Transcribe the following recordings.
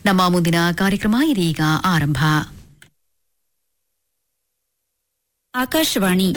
ನಮ್ಮ ಮುಂದಿನ ಕಾರ್ಯಕ್ರಮ ಇದೀಗ ಆರಂಭ ಆಕಾಶವಾಣಿ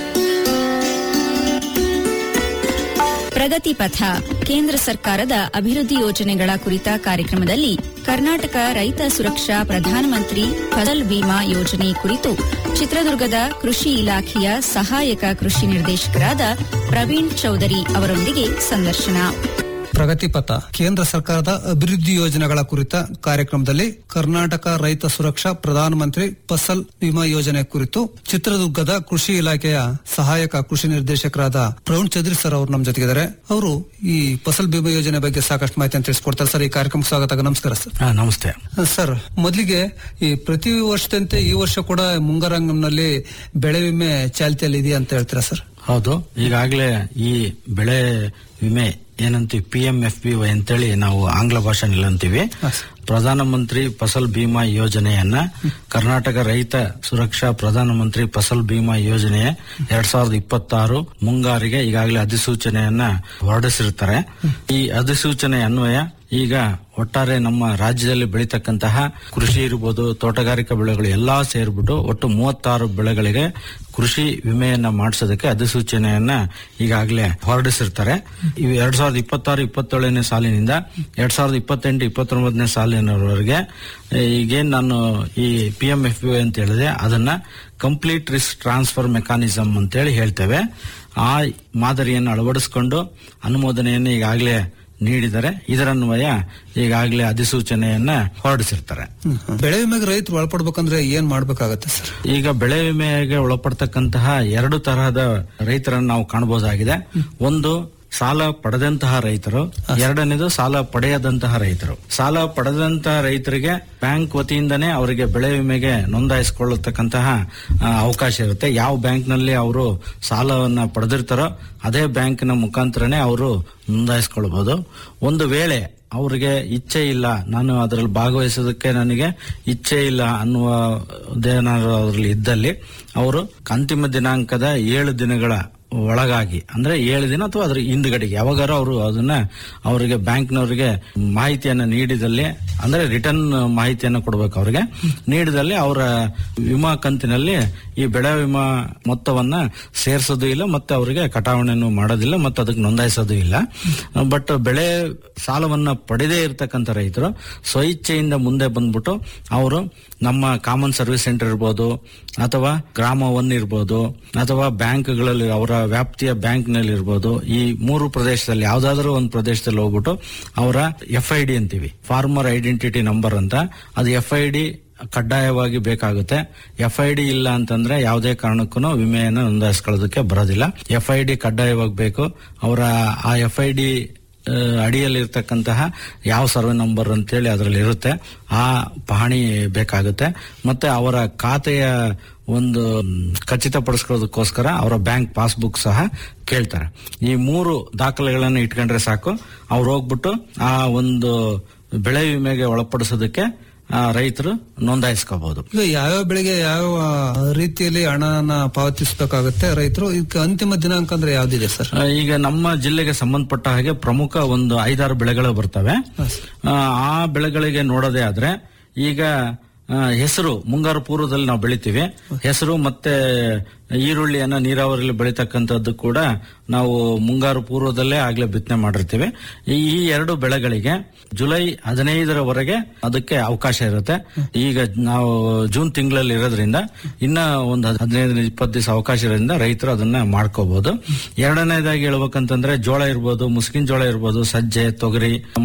ಪ್ರಗತಿ ಪಥ ಕೇಂದ್ರ ಸರ್ಕಾರದ ಅಭಿವೃದ್ಧಿ ಯೋಜನೆಗಳ ಕುರಿತ ಕಾರ್ಯಕ್ರಮದಲ್ಲಿ ಕರ್ನಾಟಕ ರೈತ ಸುರಕ್ಷಾ ಪ್ರಧಾನಮಂತ್ರಿ ಫಸಲ್ ಬಿಮಾ ಯೋಜನೆ ಕುರಿತು ಚಿತ್ರದುರ್ಗದ ಕೃಷಿ ಇಲಾಖೆಯ ಸಹಾಯಕ ಕೃಷಿ ನಿರ್ದೇಶಕರಾದ ಪ್ರವೀಣ್ ಚೌಧರಿ ಅವರೊಂದಿಗೆ ಸಂದರ್ಶನ ಪ್ರಗತಿ ಪಥ ಕೇಂದ್ರ ಸರ್ಕಾರದ ಅಭಿವೃದ್ಧಿ ಯೋಜನೆಗಳ ಕುರಿತ ಕಾರ್ಯಕ್ರಮದಲ್ಲಿ ಕರ್ನಾಟಕ ರೈತ ಸುರಕ್ಷಾ ಪ್ರಧಾನಮಂತ್ರಿ ಫಸಲ್ ವಿಮಾ ಯೋಜನೆ ಕುರಿತು ಚಿತ್ರದುರ್ಗದ ಕೃಷಿ ಇಲಾಖೆಯ ಸಹಾಯಕ ಕೃಷಿ ನಿರ್ದೇಶಕರಾದ ಪ್ರವೀಣ್ ಚೌಧರಿ ಸರ್ ಅವರು ನಮ್ಮ ಜೊತೆಗಿದ್ದಾರೆ ಅವರು ಈ ಫಸಲ್ ಬಿಮಾ ಯೋಜನೆ ಬಗ್ಗೆ ಸಾಕಷ್ಟು ಮಾಹಿತಿಯನ್ನು ತಿಳಿಸ್ಕೊಡ್ತಾರೆ ಸರ್ ಈ ಕಾರ್ಯಕ್ರಮಕ್ಕೆ ಸ್ವಾಗತ ನಮಸ್ಕಾರ ಸರ್ ಹಾ, ನಮಸ್ತೆ ಸರ್ ಮೊದಲಿಗೆ ಈ ಪ್ರತಿ ವರ್ಷದಂತೆ ಈ ವರ್ಷ ಕೂಡ ಮುಂಗಾರಂಗಂನಲ್ಲಿ ಬೆಳೆ ವಿಮೆ ಚಾಲ್ತಿಯಲ್ಲಿ ಇದೆಯಾ ಅಂತ ಹೇಳ್ತೀರಾ ಸರ್ ಹೌದು ಈಗಾಗಲೇ ಈ ಬೆಳೆ ವಿಮೆ ಏನಂತೀವಿ P M F B Y ಅಂತೇಳಿ ನಾವು ಆಂಗ್ಲ ಭಾಷೆನಲ್ಲಿ ಅಂತೀವಿ ಪ್ರಧಾನಮಂತ್ರಿ ಫಸಲ್ ಬಿಮಾ ಯೋಜನೆಯನ್ನ ಕರ್ನಾಟಕ ರೈತ ಸುರಕ್ಷಾ ಪ್ರಧಾನಮಂತ್ರಿ ಫಸಲ್ ಬಿಮಾ ಯೋಜನೆ ಎರಡ್ ಸಾವಿರದ ಇಪ್ಪತ್ತಾರು ಮುಂಗಾರಿಗೆ ಈಗಾಗಲೇ ಅಧಿಸೂಚನೆಯನ್ನ ಹೊರಡಿಸಿರ್ತಾರೆ ಈ ಅಧಿಸೂಚನೆ ಅನ್ವಯ ಈಗ ಒಟ್ಟಾರೆ ನಮ್ಮ ರಾಜ್ಯದಲ್ಲಿ ಬೆಳೀತಕ್ಕಂತಹ ಕೃಷಿ ಇರ್ಬೋದು ತೋಟಗಾರಿಕಾ ಬೆಳೆಗಳು ಎಲ್ಲಾ ಸೇರ್ಬಿಟ್ಟು ಒಟ್ಟು ಮೂವತ್ತಾರು ಬೆಳೆಗಳಿಗೆ ಕೃಷಿ ವಿಮೆಯನ್ನ ಮಾಡಿಸೋದಕ್ಕೆ ಅಧಿಸೂಚನೆಯನ್ನ ಈಗಾಗಲೇ ಹೊರಡಿಸಿರ್ತಾರೆ ಇವು ಎರಡ್ ಸಾವಿರದ ಇಪ್ಪತ್ತಾರು ಇಪ್ಪತ್ತೇಳನೇ ಸಾಲಿನಿಂದ ಎರಡ್ ಸಾವಿರದ ಇಪ್ಪತ್ತೆಂಟು ಇಪ್ಪತ್ತೊಂಬತ್ತನೇ ಸಾಲಿನವರೆಗೆ ಈಗೇನ್ ನಾನು ಈ ಪಿ ಎಂ ಎಫ್ ಅಂತ ಹೇಳಿದೆ ಅದನ್ನ ಕಂಪ್ಲೀಟ್ ರಿಸ್ಕ್ ಟ್ರಾನ್ಸ್ಫರ್ ಮೆಕಾನಿಸಮ್ ಅಂತೇಳಿ ಹೇಳ್ತೇವೆ ಆ ಮಾದರಿಯನ್ನು ಅಳವಡಿಸಿಕೊಂಡು ಅನುಮೋದನೆಯನ್ನು ಈಗಾಗಲೇ ನೀಡಿದರೆ ಇದರನ್ವಯ ಈಗಾಗಲೇ ಅಧಿಸೂಚನೆಯನ್ನ ಹೊರಡಿಸಿರ್ತಾರೆ ಬೆಳೆ ವಿಮೆಗೆ ರೈತರು ಒಳಪಡ್ಬೇಕಂದ್ರೆ ಏನ್ ಮಾಡ್ಬೇಕಾಗತ್ತೆ ಸರ್ ಈಗ ಬೆಳೆ ವಿಮೆಗೆ ಒಳಪಡ್ತಕ್ಕಂತಹ ಎರಡು ತರಹದ ರೈತರನ್ನು ನಾವು ಕಾಣಬಹುದಾಗಿದೆ ಒಂದು ಸಾಲ ಪಡೆದಂತಹ ರೈತರು ಎರಡನೇದು ಸಾಲ ಪಡೆಯದಂತಹ ರೈತರು ಸಾಲ ಪಡೆದಂತಹ ರೈತರಿಗೆ ಬ್ಯಾಂಕ್ ವತಿಯಿಂದನೇ ಅವರಿಗೆ ಬೆಳೆ ವಿಮೆಗೆ ನೋಂದಾಯಿಸಿಕೊಳ್ಳತಕ್ಕಂತಹ ಆ, ಅವಕಾಶ ಇರುತ್ತೆ ಯಾವ ಬ್ಯಾಂಕ್ ನಲ್ಲಿ ಅವರು ಸಾಲವನ್ನ ಪಡೆದಿರ್ತಾರೋ ಅದೇ ಬ್ಯಾಂಕಿನ ಮುಖಾಂತರನೇ ಅವರು ನೋಂದಾಯಿಸಿಕೊಳ್ಬಹುದು ಒಂದು ವೇಳೆ ಅವ್ರಿಗೆ ಇಚ್ಛೆ ಇಲ್ಲ ನಾನು ಅದರಲ್ಲಿ ಭಾಗವಹಿಸೋದಕ್ಕೆ ನನಗೆ ಇಚ್ಛೆ ಇಲ್ಲ ಅನ್ನುವುದೇನಾದ್ರು ಅದರಲ್ಲಿ ಇದ್ದಲ್ಲಿ ಅವರು ಅಂತಿಮ ದಿನಾಂಕದ ಏಳು ದಿನಗಳ ಒಳಗಾಗಿ ಅಂದ್ರೆ ಏಳು ದಿನ ಅಥವಾ ಅದ್ರ ಹಿಂದ್ಗಡೆಗೆ ಯಾವಾಗಾರ ಅವರು ಅದನ್ನ ಅವರಿಗೆ ಬ್ಯಾಂಕ್ನವರಿಗೆ ಮಾಹಿತಿಯನ್ನ ನೀಡಿದಲ್ಲಿ ಅಂದ್ರೆ ರಿಟರ್ನ್ ಮಾಹಿತಿಯನ್ನು ಕೊಡಬೇಕು ಅವರಿಗೆ ನೀಡಿದಲ್ಲಿ ಅವರ ವಿಮಾ ಕಂತಿನಲ್ಲಿ ಈ ಬೆಳೆ ವಿಮಾ ಮೊತ್ತವನ್ನ ಸೇರಿಸೋದು ಇಲ್ಲ ಮತ್ತೆ ಅವರಿಗೆ ಕಟಾವಣೆಯನ್ನು ಮಾಡೋದಿಲ್ಲ ಮತ್ತೆ ಅದಕ್ಕೆ ನೋಂದಾಯಿಸೋದು ಇಲ್ಲ ಬಟ್ ಬೆಳೆ ಸಾಲವನ್ನ ಪಡೆದೇ ಇರತಕ್ಕಂತ ರೈತರು ಸ್ವಇಚ್ಛೆಯಿಂದ ಮುಂದೆ ಬಂದ್ಬಿಟ್ಟು ಅವರು ನಮ್ಮ ಕಾಮನ್ ಸರ್ವಿಸ್ ಸೆಂಟರ್ ಇರ್ಬೋದು ಅಥವಾ ಗ್ರಾಮ ಒನ್ ಇರ್ಬೋದು ಅಥವಾ ಬ್ಯಾಂಕ್ಗಳಲ್ಲಿ ಅವರ ವ್ಯಾಪ್ತಿಯ ಬ್ಯಾಂಕ್ನಲ್ಲಿ ಇರ್ಬೋದು ಈ ಮೂರು ಪ್ರದೇಶದಲ್ಲಿ ಯಾವ್ದಾದ್ರು ಒಂದು ಪ್ರದೇಶದಲ್ಲಿ ಹೋಗ್ಬಿಟ್ಟು ಅವರ ಎಫ್ ಐ ಡಿ ಅಂತೀವಿ ಫಾರ್ಮರ್ ಐಡೆಂಟಿಟಿ ನಂಬರ್ ಅಂತ ಅದು ಎಫ್ ಐ ಡಿ ಕಡ್ಡಾಯವಾಗಿ ಬೇಕಾಗುತ್ತೆ ಎಫ್ ಐ ಡಿ ಇಲ್ಲ ಅಂತಂದ್ರೆ ಯಾವುದೇ ಕಾರಣಕ್ಕೂ ವಿಮೆಯನ್ನು ನೋಂದಾಯಿಸ್ಕೊಳ್ಳೋದಕ್ಕೆ ಬರೋದಿಲ್ಲ ಎಫ್ ಐ ಡಿ ಕಡ್ಡಾಯವಾಗಿ ಬೇಕು ಅವರ ಆ ಎಫ್ ಐ ಡಿ ಅಡಿಯಲ್ಲಿ ಇರ್ತಕ್ಕಂತಹ ಯಾವ ಸರ್ವೆ ನಂಬರ್ ಅಂತೇಳಿ ಅದರಲ್ಲಿ ಇರುತ್ತೆ ಆ ಪಹಣಿ ಬೇಕಾಗುತ್ತೆ ಮತ್ತೆ ಅವರ ಖಾತೆಯ ಒಂದು ಖಚಿತಪಡಿಸ್ಕೊಳ್ಳೋದಕ್ಕೋಸ್ಕರ ಅವರ ಬ್ಯಾಂಕ್ ಪಾಸ್ಬುಕ್ ಸಹ ಕೇಳ್ತಾರೆ ಈ ಮೂರು ದಾಖಲೆಗಳನ್ನು ಇಟ್ಕೊಂಡ್ರೆ ಸಾಕು ಅವ್ರು ಹೋಗ್ಬಿಟ್ಟು ಆ ಒಂದು ಬೆಳೆ ವಿಮೆಗೆ ಒಳಪಡಿಸೋದಕ್ಕೆ ಆ, ರೈತರು ನೋಂದಾಯಿಸ್ಕೋಬಹುದು ಈಗ ಯಾವ್ಯಾವ ಬೆಳೆಗೆ ಯಾವ ರೀತಿಯಲ್ಲಿ ಹಣನ ಪಾವತಿಸಬೇಕಾಗುತ್ತೆ ರೈತರು ಈಗ ಅಂತಿಮ ದಿನಾಂಕ ಅಂದ್ರೆ ಯಾವ್ದಿದೆ ಸರ್ ಆ, ಈಗ ನಮ್ಮ ಜಿಲ್ಲೆಗೆ ಸಂಬಂಧಪಟ್ಟ ಹಾಗೆ ಪ್ರಮುಖ ಒಂದು ಐದಾರು ಬೆಳೆಗಳು ಬರ್ತವೆ ಆ, ಆ ಬೆಳೆಗಳಿಗೆ ನೋಡೋದೇ ಆದ್ರೆ ಈಗ ಆ, ಹೆಸರು ಮುಂಗಾರು ಪೂರ್ವದಲ್ಲಿ ನಾವು ಬೆಳಿತೀವಿ ಹೆಸರು ಮತ್ತೆ ಈರುಳ್ಳಿಯನ್ನ ನೀರಾವರಿಯಲ್ಲಿ ಬೆಳೀತಕ್ಕಂಥದ್ದು ಕೂಡ ನಾವು ಮುಂಗಾರು ಪೂರ್ವದಲ್ಲೇ ಆಗ್ಲೇ ಬಿತ್ತನೆ ಮಾಡಿರ್ತೀವಿ ಈ ಈ ಎರಡು ಬೆಳೆಗಳಿಗೆ ಜುಲೈ ಹದಿನೈದರವರೆಗೆ ಅದಕ್ಕೆ ಅವಕಾಶ ಇರುತ್ತೆ ಈಗ ನಾವು ಜೂನ್ ತಿಂಗಳಲ್ಲಿ ಇರೋದ್ರಿಂದ ಇನ್ನ ಒಂದು ಹದಿನೈದು ಇಪ್ಪತ್ತು ದಿವಸ ಅವಕಾಶ ಇರೋದ್ರಿಂದ ರೈತರು ಅದನ್ನ ಮಾಡ್ಕೋಬಹುದು ಎರಡನೇದಾಗಿ ಹೇಳ್ಬೇಕಂತಂದ್ರೆ ಜೋಳ ಇರ್ಬೋದು ಮುಸ್ಕಿನ್ ಜೋಳ ಇರ್ಬೋದು ಸಜ್ಜೆ ತೊಗರಿ